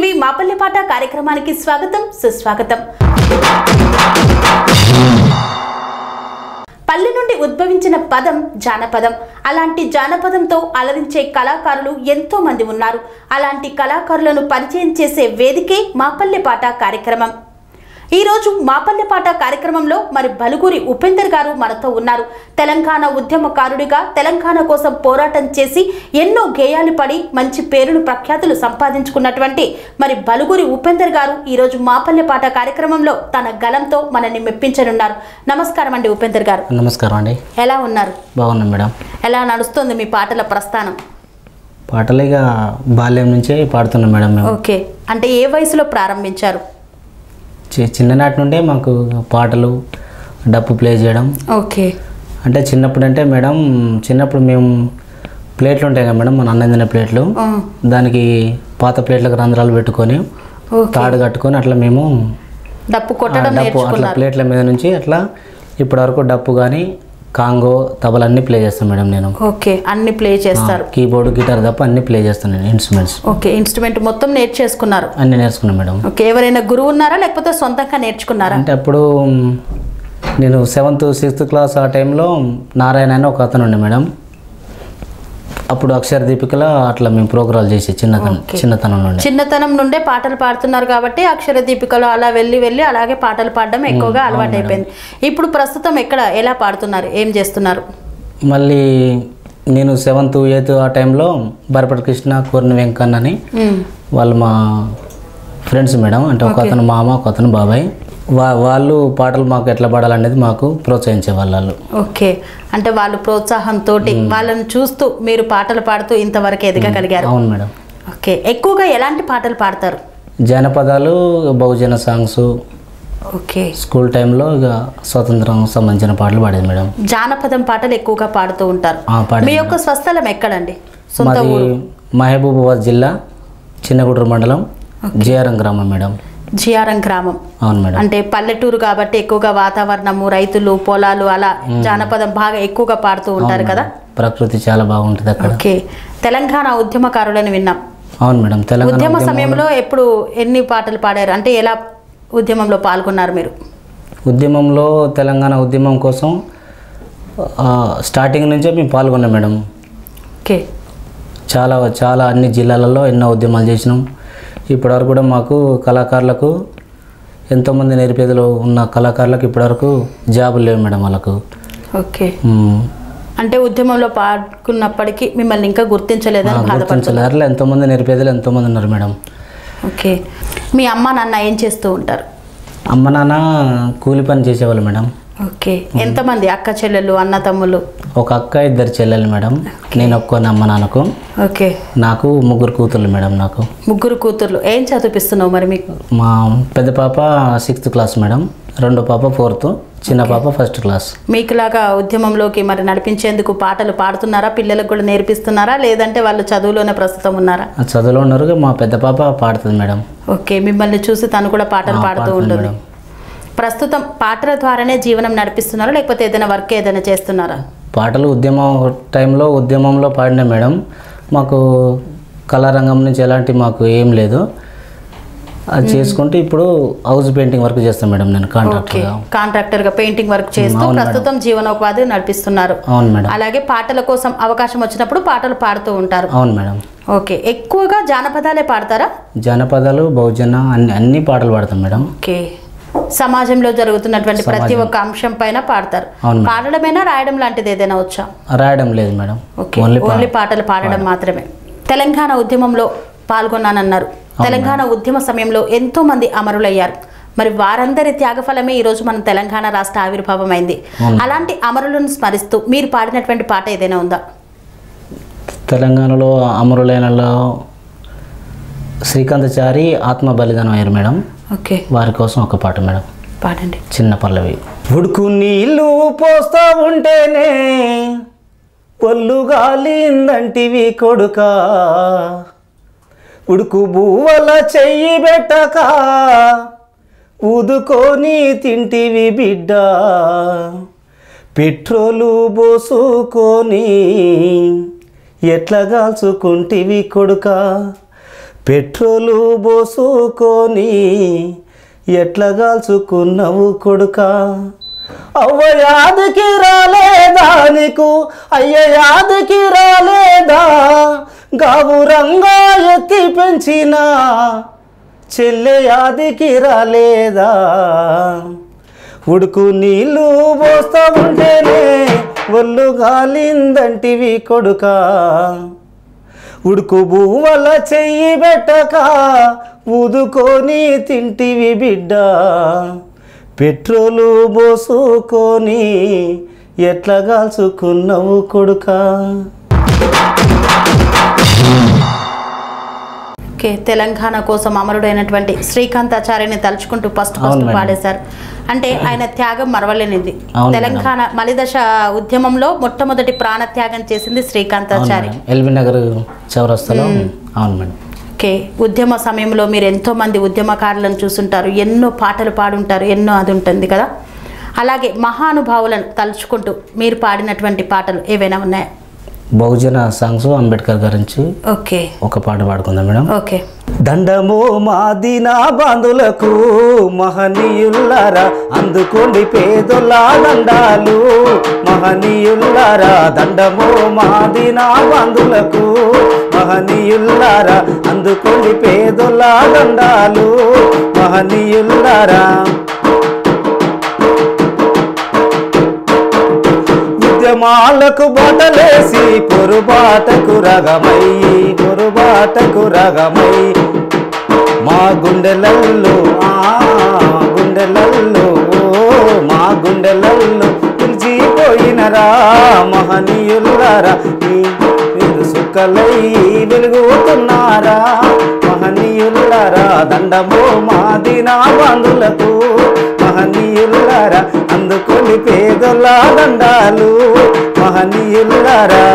TV మాపల్లిపాట కార్యక్రమానికి స్వాగతం సుస్వాగతం పల్లె నుండి ఉద్భవించిన పదం జానపదం అలాంటి జానపదంతో అలరించే కళాకారులు ఎంతో మంది ఉన్నారు అలాంటి కళాకారులను పరిచయం చేసే వేదికే మాపల్లెపాట కార్యక్రమం ఈ రోజు మాపల్లెపాట కార్యక్రమంలో మరి బలుగురి ఉపేందర్ గారు మనతో ఉన్నారు తెలంగాణ ఉద్యమకారుడిగా తెలంగాణ కోసం పోరాటం చేసి ఎన్నో గేయాలు పడి మంచి పేరును ప్రఖ్యాతులు సంపాదించుకున్నటువంటి మరి బలుగురి ఉపేందర్ గారు ఈ రోజు మాపల్లెపాట కార్యక్రమంలో తన గలంతో మనల్ని మెప్పించనున్నారు నమస్కారం అండి ఉపేందర్ గారు నమస్కారం అండి ఎలా ఉన్నారు బాగున్నాం మేడం ఎలా నడుస్తుంది మీ పాటల ప్రస్థానం పాటలు ఇక బాల్యం నుంచే పాడుతున్నాం మేడం మేము ఓకే అంటే ఏ వయసులో ప్రారంభించారు చి- చిన్ననాటి నుండే మాకు పాటలు డప్పు ప్లే చేయడం ఓకే అంటే చిన్నప్పుడు అంటే మేడం చిన్నప్పుడు మేము ప్లేట్లు ఉంటాయి కదా మేడం మన అన్నం తినే ప్లేట్లు ఆ, దానికి పాత ప్లేట్లకు రంధ్రాలు పెట్టుకొని ఓకే తాడు కట్టుకొని అట్లా మేము డప్పు ఆ కొట్టడం డప్పు అట్లా నేర్చుకున్నారు ప్లేట్ల మీద నుంచి అట్లా ఇప్పటి వరకు డప్పు కానీ కాంగో తబలన్నీ ప్లే చేస్తాను మేడం నేను ఓకే అన్ని ప్లే చేస్తారు కీబోర్డ్ గిటార్ తప్ప అన్నీ ప్లే చేస్తాను నేను ఇన్స్ట్రుమెంట్స్ ఓకే ఇన్స్ట్రుమెంట్ మొత్తం నేర్చేసుకున్నారు అన్నీ నేర్చుకున్నాను మేడం ఓకే ఎవరైనా గురువు ఉన్నారా లేకపోతే సొంతంగా నేర్చుకున్నారా అంటే అప్పుడు మ్, నేను సెవెంత్ సిక్స్త్ క్లాస్ ఆ టైంలో నారాయణ అని ఒక అతను ఉండే మేడం అప్పుడు అక్షర దీపికలో అట్లా మేము ప్రోగ్రాలు చేసి చిన్నతనం చిన్నతనం నుండి చిన్నతనం నుండే పాటలు పాడుతున్నారు కాబట్టి అక్షర దీపికలో అలా వెళ్ళి వెళ్ళి అలాగే పాటలు పాడడం ఎక్కువగా అలవాటు అయిపోయింది ఇప్పుడు ప్రస్తుతం ఎక్కడ ఎలా పాడుతున్నారు ఏం చేస్తున్నారు మళ్ళీ నేను సెవెంత్ ఎయిత్ ఆ టైంలో బరపటి కృష్ణ కోరిన వెంకన్న అని మ్మ్. వాళ్ళు మా ఫ్రెండ్స్ మేడం అంటే ఒక అతను మామ ఒక అతను బాబాయ్ వా వాళ్ళు పాటలు మాకు ఎట్లా పాడాలనేది మాకు ప్రోత్సహించే వాళ్ళు ఓకే అంటే వాళ్ళు ప్రోత్సాహంతో వాళ్ళని చూస్తూ మీరు పాటలు పాడుతూ ఇంతవరకు ఎదగగలిగారు అవును మేడం ఓకే ఎక్కువగా ఎలాంటి పాటలు పాడతారు జానపదాలు బహుజన సాంగ్స్ ఓకే స్కూల్ టైంలో ఇక స్వతంత్రం సంబంధించిన పాటలు పాడేది మేడం జానపదం పాటలు ఎక్కువగా పాడుతూ ఉంటారు ఆ, పాడేది మీ యొక్క స్వస్థలం ఎక్కడండి సొంత మాది ఊరు మహబూబాబాద్ జిల్లా చిన్నగుడ్రు మండలం జిఆర్ఎం గ్రామం మేడం జియారం గ్రామం అవును మేడం అంటే పల్లెటూరు కాబట్టి ఎక్కువగా వాతావరణము రైతులు పొలాలు అలా జానపదం బాగా ఎక్కువగా పాడుతూ ఉంటారు కదా ప్రకృతి చాలా బాగుంటుంది అక్కడ ఓకే తెలంగాణ ఉద్యమకారులను విన్నాం అవును మేడం తెలంగాణ ఉద్యమ సమయంలో ఎప్పుడు ఎన్ని పాటలు పాడారు అంటే ఎలా ఉద్యమంలో పాల్గొన్నారు మీరు ఉద్యమంలో తెలంగాణ ఉద్యమం కోసం ఆ, స్టార్టింగ్ నుంచే మేము పాల్గొన్నాం మేడం ఓకే చాలా చాలా అన్ని జిల్లాలలో ఎన్నో ఉద్యమాలు చేసినాం ఇప్పటివరకు కూడా మాకు కళాకారులకు ఎంతోమంది నిరుపేదలు ఉన్న కళాకారులకు ఇప్పటివరకు జాబులు లేవు మేడం వాళ్ళకు ఓకే మ్మ్. అంటే ఉద్యమంలో పాల్గొన్నప్పటికీ మిమ్మల్ని ఇంకా గుర్తించలేదని బాధపడుతున్నారు గుర్తించలేరు ఎంతోమంది నిరుపేదలు ఎంతోమంది ఉన్నారు మేడం ఓకే మీ అమ్మ నాన్న ఏం చేస్తూ ఉంటారు అమ్మ నాన్న కూలి పని చేసేవాళ్ళు మేడం ఓకే ఎంతమంది అక్క చెల్లెలు అన్న తమ్ముళ్ళు ఒక అక్క ఇద్దరు చెల్లెలు మేడం నేను ఒక్కొని అమ్మ నాన్నకు ఓకే నాకు ముగ్గురు కూతుర్లు మేడం నాకు ముగ్గురు కూతుర్లు ఏం చదివిస్తున్నావు మరి మీకు మా పెద్ద పాప సిక్స్త్ క్లాస్ మేడం రెండో పాప ఫోర్త్ చిన్న పాప ఫస్ట్ క్లాస్ మీకులాగా ఉద్యమంలోకి మరి నడిపించేందుకు పాటలు పాడుతున్నారా పిల్లలకు కూడా నేర్పిస్తున్నారా లేదంటే వాళ్ళు చదువులోనే ప్రస్తుతం ఉన్నారా ఆ చదువులో ఉన్నారు మా పెద్ద పాప పాడుతుంది మేడం ఓకే మిమ్మల్ని చూసి తను కూడా పాటలు ఆ, పాడుతూ పాడుతుంది ఉంటుంది మేడం. ప్రస్తుతం పాటల ద్వారానే జీవనం నడిపిస్తున్నారా లేకపోతే ఏదైనా వర్క్ ఏదైనా చేస్తున్నారా పాటలు ఉద్యమం టైంలో ఉద్యమంలో పాడినా మేడం మాకు కళారంగం నుంచి ఎలాంటి మాకు ఏం లేదు అది చేసుకుంటూ ఇప్పుడు హౌస్ పెయింటింగ్ వర్క్ చేస్తాను మేడం నేను ఓకే కాంట్రాక్టర్గా కాంట్రాక్టర్ గా పెయింటింగ్ వర్క్ చేస్తూ ప్రస్తుతం జీవనోపాధి నడిపిస్తున్నారు అవును మేడం అలాగే పాటల కోసం అవకాశం వచ్చినప్పుడు పాటలు పాడుతూ ఉంటారు అవును మేడం ఓకే ఎక్కువగా జానపదాలే పాడతారా జానపదాలు బహుజన అన్ని అన్ని పాటలు పాడతాం మేడం ఓకే సమాజంలో జరుగుతున్నటువంటి ప్రతి ఒక్క అంశం పైన పాడతారు అవును మేడం. పాడడమేనా రాయడం లాంటిది ఏదైనా వచ్చా రాయడం లేదు మేడం ఓకే ఓన్లీ ఓన్లీ పాటలు పాడడం మాత్రమే తెలంగాణ ఉద్యమంలో పాల్గొన్నానన్నారు తెలంగాణ ఉద్యమ సమయంలో ఎంతో మంది అమరులయ్యారు మరి వారందరి త్యాగఫలమే ఈరోజు మన తెలంగాణ రాష్ట్ర ఆవిర్భావం అయింది అలాంటి అమరులను స్మరిస్తూ మీరు పాడినటువంటి పాట ఏదైనా ఉందా తెలంగాణలో అమరులైనలో శ్రీకాంతచారి ఆత్మ బలిదానం అయ్యారు మేడం ఓకే వారి కోసం ఒక పాట మేడం పాడండి చిన్న పల్లవి ఉడుకు నీళ్ళు పోస్తా ఉంటేనే పొల్లు గాలిందంటివి కొడుక ఉడుకు బువ్వల చెయ్యి పెట్టక ఊదుకొని తింటివి బిడ్డ పెట్రోలు పోసుకొని ఎట్లా కాల్చుకుంటివి కొడుక పెట్రోలు పోసుకొని ఎట్లా కాల్చుకున్నావు కొడుక అవ్వ యాదికి రాలేదా నీకు అయ్య యాదికి రాలేదా గావురంగా ఎత్తి పెంచిన చెల్లె యాదికి రాలేదా ఉడుకు నీళ్ళు పోస్తా ఉంటేనే ఒళ్ళు గాలిందంటివి కొడుక ఉడుకు భూవల చెయ్యి పెట్టక ఊదుకొని తింటివి బిడ్డ పెట్రోలు పోసుకొని ఎట్లా కాల్చుకున్నావు కొడుకా ఓకే తెలంగాణ కోసం అమరుడైనటువంటి శ్రీకాంతాచార్యని తలుచుకుంటూ ఫస్ట్ అవును ఫస్ట్ మేడం. పాడేశారు అంటే ఆయన త్యాగం మరవలేనిది అవును మేడం. తెలంగాణ మలిదశ ఉద్యమంలో మొట్టమొదటి ప్రాణ త్యాగం చేసింది అవును శ్రీకాంతాచారి మేడం ఎల్బీ నగర్ చౌరస్తాలో అవును మేడం ఓకే ఉద్యమ సమయంలో మీరు ఎంతో మంది ఉద్యమకారులను చూసుంటారు ఎన్నో పాటలు పాడుంటారు ఎన్నో అది ఉంటుంది కదా అలాగే మహానుభావులను తలుచుకుంటూ మీరు పాడినటువంటి పాటలు ఏవైనా ఉన్నాయా బహుజన సాంగ్స్ అంబేద్కర్ గురించి ఓకే ఒక పాట పాడుకుందాం మేడం ఓకే దండము మాదిన బంధులకు మహనీయుల్లారా అందుకోండి పేదొల్ల దండాలు మహనీయుల్లారా దండము మాదిన బంధులకు మహనీయుల్లారా అందుకోండి పేదొల్ల దండాలు మహనీయుల్లారా ఉద్యమాలకు బాటలేసి పొరుబాటకు రగమయ్యి పొరుబాటకు రగమై మా గుండెలల్లో ఆ గుండెలల్లో ఓ మా గుండెలల్లో పిలిచిపోయినరా మహనీయులారా మీ మీరు సుక్కలై వెలుగుతున్నారా మహనీయులారా దండమో మాదినా బంధులకు మహనీయులారా అందుకొని పేదల దండాలు మహనీయులారా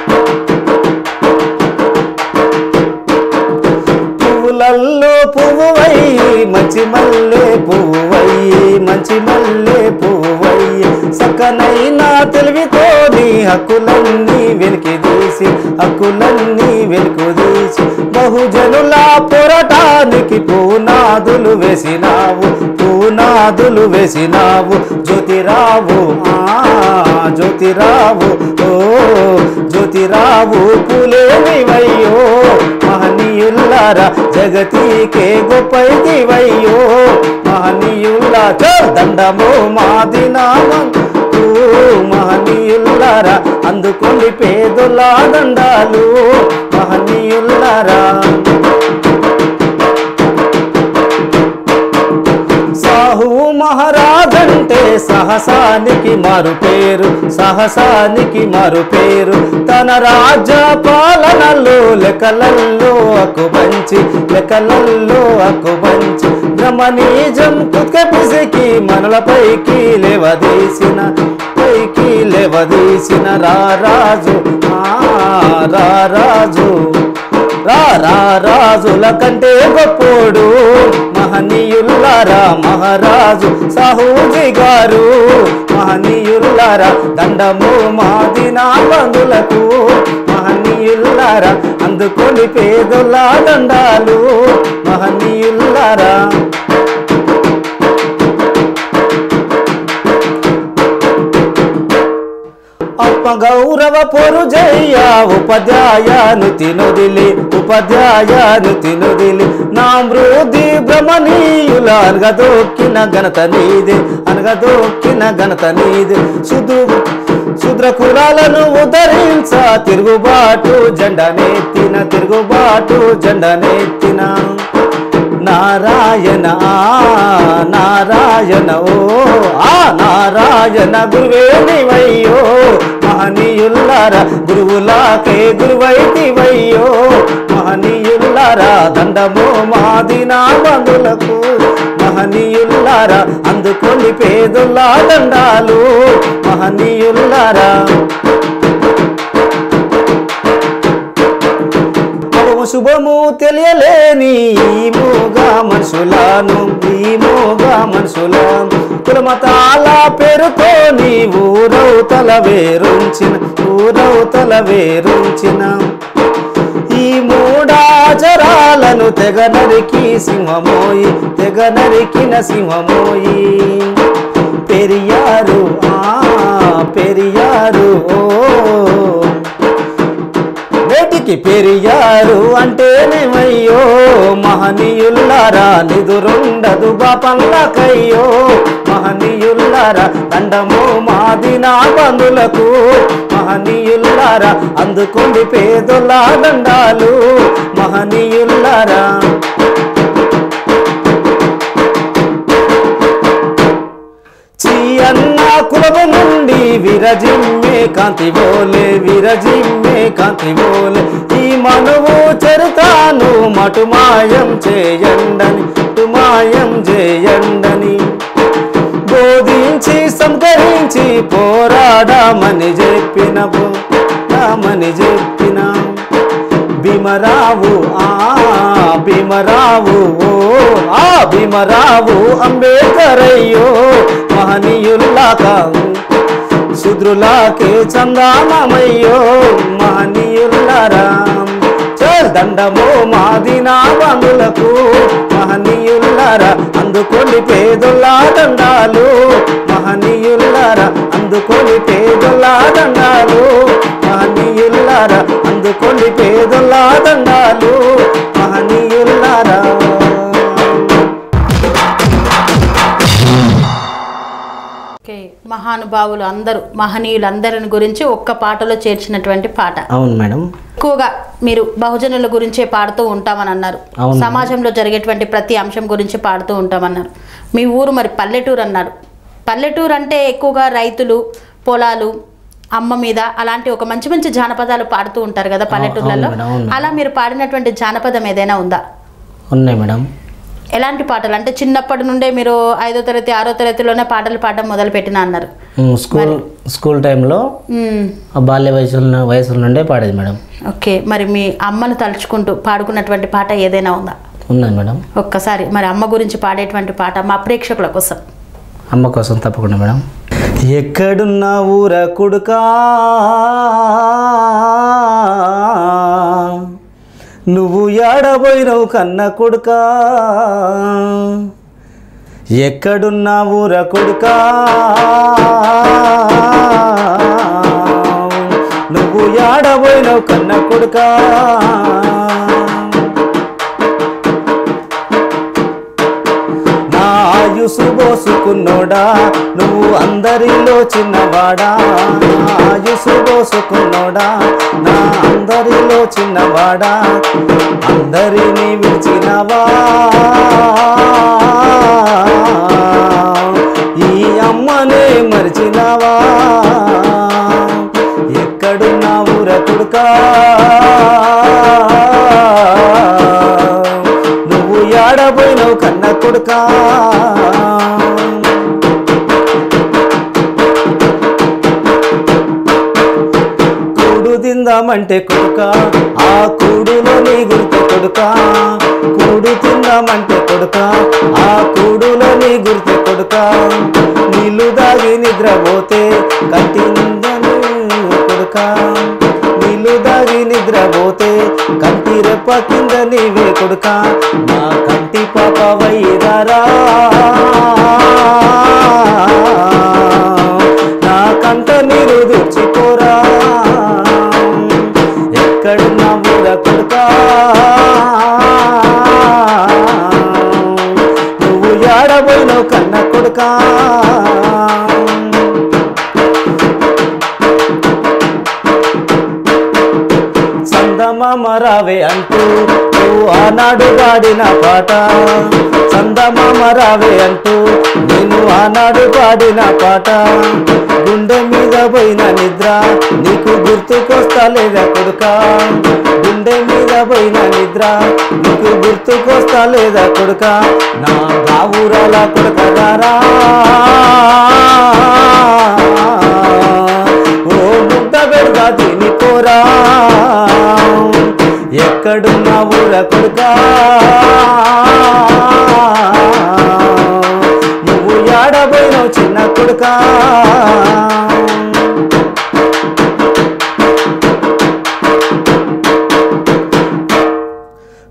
పువ్వులల్లో పువ్వువై మంచి మల్లె పువ్వువై మంచి మల్లె పువ్వువై సక్కనైనా తెలివితో నీ హక్కులన్నీ వెలికి తీసి హక్కులన్నీ వెలుకు తీసి బహుజనుల పోరాటానికి పూనాదులు వేసినావు పూనాదులు వేసినావు జ్యోతిరావు ఆ జ్యోతిరావు ఓ జ్యోతిరావు పులేనివయ్యో మహనీయుల్లారా జగతికే గొప్పైతివయ్యో మహనీయుల్లా చల్ దండమో మాది నామం మహనీయుల్లారా అందుకొని పేదొల దండాలు మహనీయుల్లారా సాహు మహారాజంటే సహసానికి మారు పేరు సహసానికి మారు పేరు తన రాజ్య పాలనలో లెక్కలల్లో అక్కుబంచి లెక్కలల్లో అక్కుబంచి బ్రహ్మనీజం కుత్క పిసికి మనలపైకి లేవదీసిన పైకి లేవదీసిన రారాజు ఆ రారాజు రా రా రాజుల కంటే గొప్పోడు మహనీయుల్లారా మహారాజు సాహూజీ గారు మహనీయుల్లారా దండము మాదినా బంధులకు మహనీయుల్లారా అందుకొని పేదొల్ల దండాలు మహనీయుల్లారా ఆత్మగౌరవ పొరుజయ్య ఉపాధ్యాయాను తినుదిలి ఉపాధ్యాయాను తినుదిలి నా మృది భ్రమణీయుల అనగదొక్కిన ఘనత నీదే అనగదొక్కిన ఘనత నీదే శుద్ధు శుద్ర కులాలను ఉద్ధరించ తిరుగుబాటు జెండనెత్తిన తిరుగుబాటు జెండనెత్తిన నారాయణ ఆ, నారాయణ ఓ ఆ నారాయణ గురువే నీవయ్యో మహనీయుల్లారా గురువులాకే గురువైతివయ్యో మహనీయుల్లారా దండము మాదినా బంధులకు మహనీయుల్లారా అందుకొని పేదొల్లా దండాలు మహనీయుల్లారా పాపము శుభము తెలియలేని ఈ మూగా మనుషులను ఈ మూగా మనుషులను కులమతాల పేరుతో నీ ఊరవుతల వేరుంచిన ఊరవుతల వేరుంచిన ఈ మూడా సహచరాలను తెగ నరికి సింహమోయి తెగ నరికిన సింహమోయి పెరియారు ఆ పెరియారు ఓ నేటికి పెరియారు అంటేనేమయ్యో మహనీయుల్లారా నిదురుండదు బాపల్లకయ్యో మహనీయుల్లారా దండము మాది నా బంధులకు మహనీయుల్లారా అందుకోండి పేదొల్ల దండాలు మహనీయుల్లారా చీ అన్న కులము నుండి విరజిమ్మే కాంతి బోలే విరజిమ్మే కాంతి బోలే ఈ మనువు చెరుతాను మటుమాయం చేయండని మటుమాయం చేయండని బోధించి సంకరించి పోరాడమని చెప్పిన పోరామని చెప్పిన భీమరావు ఆ భీమరావు ఓ ఆ భీమరావు అంబేద్కర్ అయ్యో మహనీయుల్లాగా శుద్రులాకే చందామయ్యో మహనీయుల్లారా చల్ దండమో మాది నా బంధులకు మహనీయుల్లారా అందుకొని పేదొల్లా దండాలు మహనీయుల్లారా అందుకొని పేదొల్లా దండాలు మహనీయుల్లారా అందుకొని పేదొల్లా దండాలు మహనీయుల్లారా ఓకే మహానుభావులు అందరూ మహనీయులందరిని గురించి ఒక్క పాటలో చేర్చినటువంటి పాట అవును మేడం ఎక్కువగా మీరు బహుజనుల గురించే పాడుతూ ఉంటామని అన్నారు అవును. సమాజంలో జరిగేటువంటి ప్రతి అంశం గురించి పాడుతూ ఉంటామన్నారు మీ ఊరు మరి పల్లెటూరు అన్నారు పల్లెటూరు అంటే ఎక్కువగా రైతులు పొలాలు అమ్మ మీద అలాంటి ఒక మంచి మంచి జానపదాలు పాడుతూ ఉంటారు కదా పల్లెటూర్లలో అవును మేడం, అవును మేడం. అలా మీరు పాడినటువంటి జానపదం ఏదైనా ఉందా ఉన్నాయి మేడం ఎలాంటి పాటలు అంటే చిన్నప్పటి నుండే మీరు ఐదో తరగతి ఆరో తరగతిలోనే పాటలు పాడడం మొదలు పెట్టిన అన్నారు ఉమ్, స్కూల్ స్కూల్ టైంలో మ్మ్. ఆ బాల్య వయసు వయసుల నుండే పాడేది మేడం ఓకే మరి మీ అమ్మను తలుచుకుంటూ పాడుకున్నటువంటి పాట ఏదైనా ఉందా ఉన్నది మేడం ఒక్కసారి మరి అమ్మ గురించి పాడేటువంటి పాట మా ప్రేక్షకుల కోసం అమ్మ కోసం తప్పకుండా మేడం ఎక్కడున్న ఊర కొడుకా నువ్వు ఏడబోయినవు కన్న కొడుకా ఎక్కడున్న ఊర కొడుకా నువ్వు ఏడబోయినవు కన్న కొడుకా నా ఆయుసు పోసుకున్నోడా నువ్వు అందరిలో చిన్నవాడా నా ఆయుసు పోసుకున్నోడా నా అందరిలో చిన్నవాడా అందరినీ విడిచినవా ఈ అమ్మనే మరిచినవా ఎక్కడున్నా ఊర కొడుకా నువ్వు ఏడబోయినవు కన్న కొడుకా కూడు తిందామంటే కొడుక ఆ కూడులో నీ గుర్తు కొడుక కూడు తిందామంటే కొడుక ఆ కూడులో నీ గుర్తు కొడుక నీళ్లు దాగి నిద్రపోతే కంటి నిందను కొడుక నీళ్లు దాగి నిద్రపోతే కంటి రెప్ప కింద నీవే కొడుక నా కంటి పాప వైరారా నా కంట నీరు దుచ్చిపోరా ఎక్కడున్నా ఊర కొడుకా నువ్వు ఏడబోయినావు కన్న కొడుకా చందమామ రావే అంటూ నువ్వు ఆనాడు పాడిన పాట చందమామ రావే అంటూ నేను ఆనాడు పాడిన పాట గుండె మీద పోయిన నిద్ర నీకు గుర్తుకొస్తా లేదా కొడుక గుండె మీద పోయిన నిద్ర నీకు గుర్తుకొస్తా లేదా కొడుక నా గావురాల కొడుకదారా ఓ ముద్ద పెడతా తిని పోరా ఎక్కడున్నా ఊర కొడుకా నువ్వు ఏడబోయినావు చిన్న కొడుకా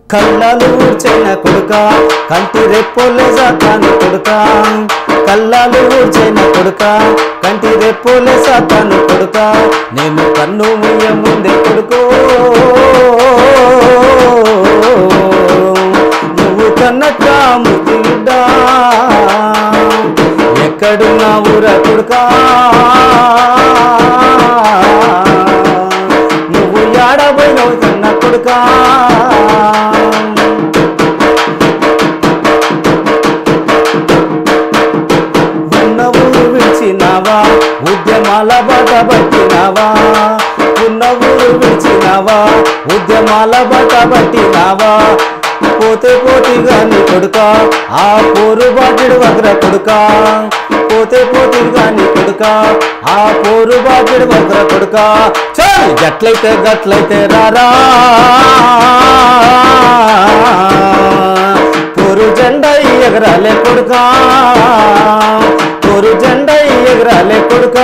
కళ్ళలు ఊడ్చైన కొడుక కంటి రెప్పోలే సాతాను కొడుక కళ్ళలు ఊడ్చైన కొడుక కంటి రెప్పోలే సాతాను కొడుక నేను కన్ను ముయ్య ముందే కొడుకో నువ్వు కన్నట్ట ముద్దిడ్డా ఎక్కడున్నా ఊరా కొడుకా నువ్వు ఏడబోయినవు కన్న కొడుకా ఉన్న ఊరు విడిచినావా ఉద్యమాల బాట పట్టినావా ఉన్న ఊరు విడిచినావా ఉద్యమాల బాట పట్టినావా పోతే పోటీగా నీ కొడుక ఆ పోరు బాటిడు వగ్ర కొడుక పోతే పోటీగా నీ కొడుక ఆ పోరు బాటిడు వగ్ర కొడుక చల్ గట్లయితే గట్లయితే రారా పొరు జెండా ఎగరాలే కొడుకా పొరు జెండా ఎగరాలే కొడుకా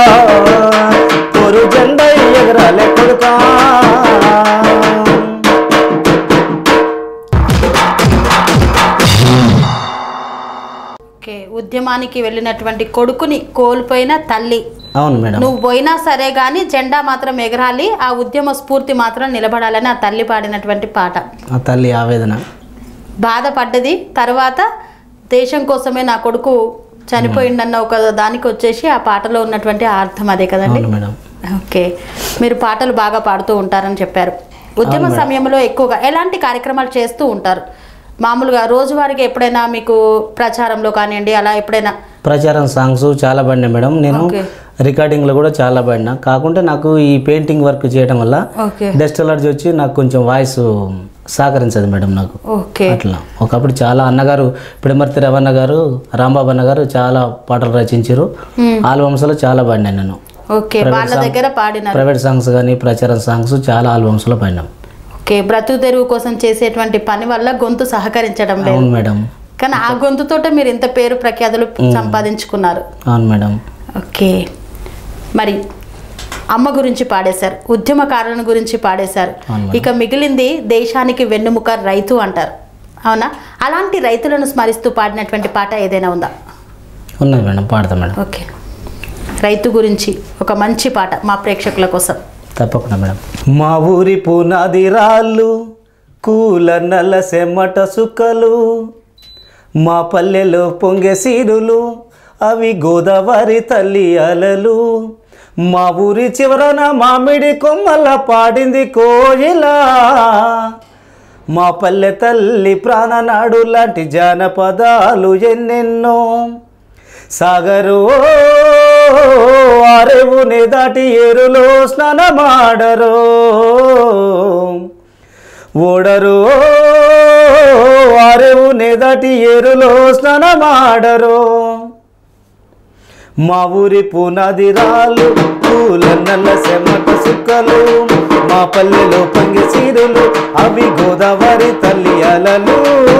పొరు జెండా ఎగరాలే కొడుకా ఓకే ఉద్యమానికి వెళ్ళినటువంటి కొడుకుని కోల్పోయిన తల్లి అవును మేడం నువ్వు పోయినా సరే గాని జెండా మాత్రం ఎగరాలి ఆ ఉద్యమ స్ఫూర్తి మాత్రం నిలబడాలని ఆ తల్లి పాడినటువంటి పాట ఆ తల్లి ఆవేదన బాధపడ్డది తర్వాత దేశం కోసమే నా కొడుకు చనిపోయిండన్న ఒక దానికి వచ్చేసి ఆ పాటలో ఉన్నటువంటి ఆ అర్థం అదే కదండి అవును మేడం ఓకే మీరు పాటలు బాగా పాడుతూ ఉంటారని చెప్పారు ఉద్యమ సమయంలో ఎక్కువగా ఎలాంటి కార్యక్రమాలు చేస్తూ ఉంటారు మామూలుగా రోజువారీగా ఎప్పుడైనా మీకు ప్రచారంలో కానివ్వండి అలా ఎప్పుడైనా ప్రచారం సాంగ్స్ చాలా పడినాయి మేడం నేను ఓకే. రికార్డింగ్లో కూడా చాలా పడినా కాకుంటే నాకు ఈ పెయింటింగ్ వర్క్ చేయడం వల్ల ఓకే డస్ట్ అలర్జీ వచ్చి నాకు కొంచెం వాయిస్ సహకరించదు మేడం నాకు ఓకే అట్లా ఒకప్పుడు చాలా అన్నగారు పిడమర్తి రవణ గారు రాంబాబు అన్న గారు చాలా పాటలు రచించారు ఆల్బమ్స్లో చాలా పాడినాను నేను ఓకే వాళ్ళ దగ్గర పాడినారు ప్రైవేట్ సాంగ్స్ కానీ ప్రచారం సాంగ్స్ చాలా ఆల్బమ్స్లో పాడినాం ఓకే బ్రతుకు తెరువు కోసం చేసేటువంటి పని వల్ల గొంతు సహకరించడం లేదు అవును మేడం కానీ ఆ గొంతుతోటే మీరు ఇంత పేరు ప్రఖ్యాతులు సంపాదించుకున్నారు అవును మేడం ఓకే మరి అమ్మ గురించి పాడేశారు ఉద్యమకారుల గురించి పాడేశారు అవును మేడం. ఇక మిగిలింది దేశానికి వెన్నుముక రైతు అంటారు అవునా అలాంటి రైతులను స్మరిస్తూ పాడినటువంటి పాట ఏదైనా ఉందా ఉన్నది మేడం పాడతా మేడం ఓకే రైతు గురించి ఒక మంచి పాట మా ప్రేక్షకుల కోసం తప్పకుండా మేడం మా ఊరి పునాది రాళ్ళు కూల నల్ల సెమ్మట సుక్కలు మా పల్లెలో పొంగే సీరులు అవి గోదావరి తల్లి అలలు మా ఊరి చివరన మామిడి కొమ్మల పాడింది కోయిలా మా పల్లె తల్లి ప్రాణనాడు లాంటి జానపదాలు ఎన్నెన్నో సాగరు ఆరేవుని దాటి ఏరులో స్నానమాడరు ఓడరు ఆరేవుని దాటి ఏరులో స్నానమాడరు మా ఊరి పునాది రాళ్ళు పూల నల్ల సెమట సుక్కలు మా పల్లెలో పంగి సీరులు అవి గోదావరి తల్లి అలలు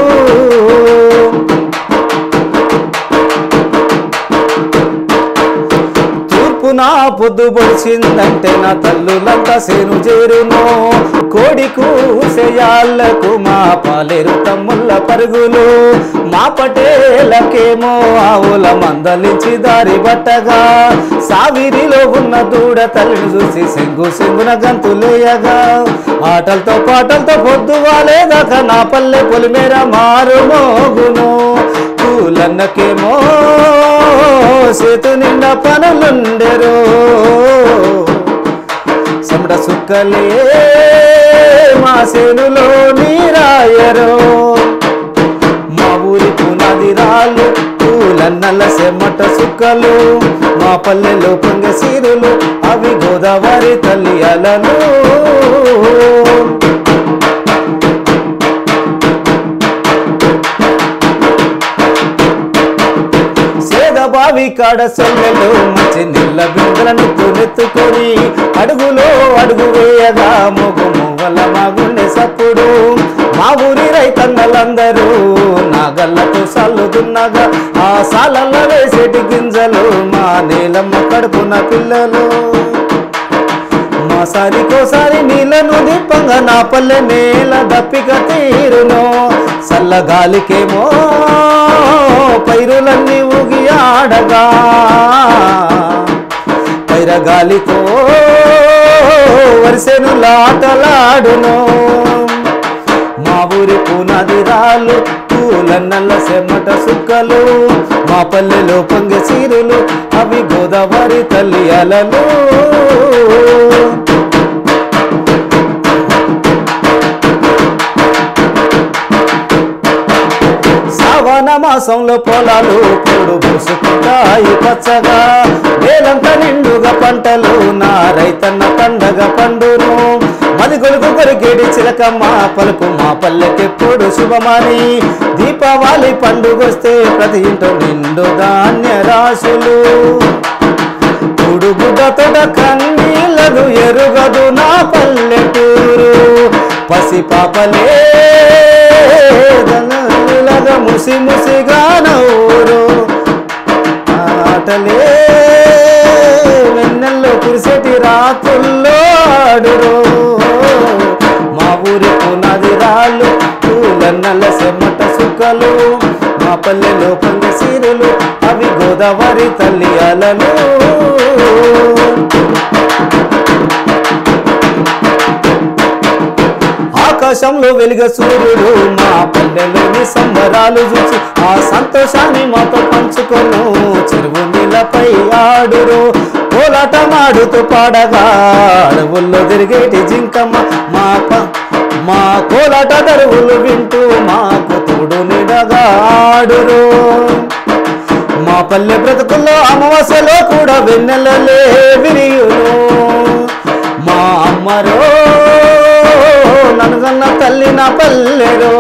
తూర్పున పొద్దు పొడిచిందంటే నా తల్లులంతా సేను చేరును కోడి కూసేయాళ్లకు మా పాలేరు తమ్ముళ్ళ పరుగులు మా పటేలకేమో ఆవుల మందలించి దారి బట్టగా సావిరిలో ఉన్న దూడ తల్లిని చూసి సెంగు సెంగున గంతులేయగా ఆటలతో పాటలతో పొద్దు వాలేదాకా నా పల్లె పొలిమేర మారు మోగును పూలన్నకేమో సేతు నిండా పనులుండెరు చెమట సుక్కలే మా సేనులో నీరాయరు మా ఊరి పునాది రాళ్ళు పూలన్నల సెమ్మట సుక్కలు మా పల్లెలో పొంగ సీరులు అవి గోదావరి తల్లి అలలు సేదబావి కాడ సెల్లెలు మంచి నీళ్ళ బిందెలను తునెత్తుకొని అడుగులో అడుగు వేయగా మొగు మువ్వల మా గుండె సప్పుడు మా ఊరి రైతన్నలందరూ నాగళ్ళతో సల్లుతున్నగా ఆ సాలల్లో వేసేటి గింజలు మా నీలమ్మ కడుపున పిల్లలు మా సంవత్సరికోసారి నీళ్లను దీపంగా నా పల్లె నేల దప్పిక తీరును చల్లగాలికేమో పైరులన్నీ ఊగి ఆడగా పైరగాలితో వరిసెను లాటలాడును మా ఊరి పునాది రాళ్ళు పూలన్నల్ల సెమ్మట సుక్కలు మా పల్లెలో పొంగె చీరులు అవి గోదావరి తల్లి అలలు శ్రావణ మాసంలో పొలాలు పొడు పూసుకుంటాయి పచ్చగా వేలంత నిండుగా పంటలు నా రైతన్న పండగ పండును మది గొలుగు కొరికేడి చిలకమ్మ పలుకు మా పల్లెకెప్పుడు శుభమని దీపావళి పండుగొస్తే ప్రతి ఇంట్లో నిండు ధాన్య రాశులు ఉడుగుడ తొడ కన్నీళ్ళను ఎరుగదు నా పల్లెటూరు పసి పాపలే దనలులగా ముసి ముసిగా నవ్వురు ఆటలే వెన్నెల్లో కురిసేటి రాత్రుల్లో ఆడురు మా ఊరి పునాది రాళ్ళు పూలన్నల సెమ్మట సుక్కలు మా పల్లెలో పొంగ సీరులు అవి గోదావరి తల్లి అలలు ఆకాశంలో వెలుగ సూర్యుడు మా పల్లెలోని సంబరాలు చూసి ఆ సంతోషాన్ని మాతో పంచుకొను చెరువు నీళ్ళపై ఆడురు కోలాటమాడుతూ పాడగా అడవుల్లో తిరిగేటి జింకమ్మ మా ప మా కోలాట దరువులు వింటూ మాకు తోడు నిడగా ఆడురు మా పల్లె బ్రతుకుల్లో అమావాస్యలో కూడా వెన్నెలలే విరియును మా అమ్మరో ననుగన్న తల్లి నా పల్లెరో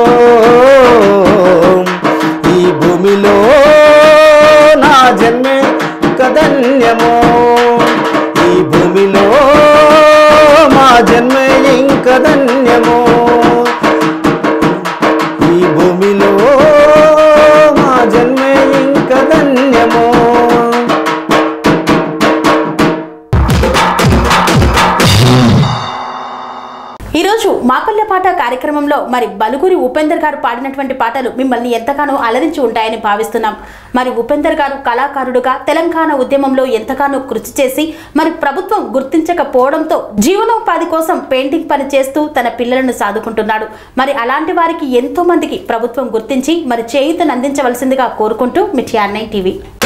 ఈ భూమిలో నా జన్మే కధన్యమో ఈ భూమిలో మా జన్మే ఇంక ధన్యమో ఈ భూమిలో మా జన్మే ఇంక ధన్యమో ఈరోజు మాపల్లె పాట కార్యక్రమంలో మరి బలుగురి ఉపేందర్ గారు పాడినటువంటి పాటలు మిమ్మల్ని ఎంతగానో అలరించి ఉంటాయని భావిస్తున్నాం మరి ఉపేందర్ గారు కళాకారుడుగా తెలంగాణ ఉద్యమంలో ఎంతగానో కృషి చేసి మరి ప్రభుత్వం గుర్తించకపోవడంతో జీవనోపాధి కోసం పెయింటింగ్ పని చేస్తూ తన పిల్లలను సాదుకుంటున్నాడు మరి అలాంటి వారికి ఎంతో మందికి ప్రభుత్వం గుర్తించి మరి చేయూతను అందించవలసిందిగా కోరుకుంటూ మిఠి అన్నయ్య టీవీ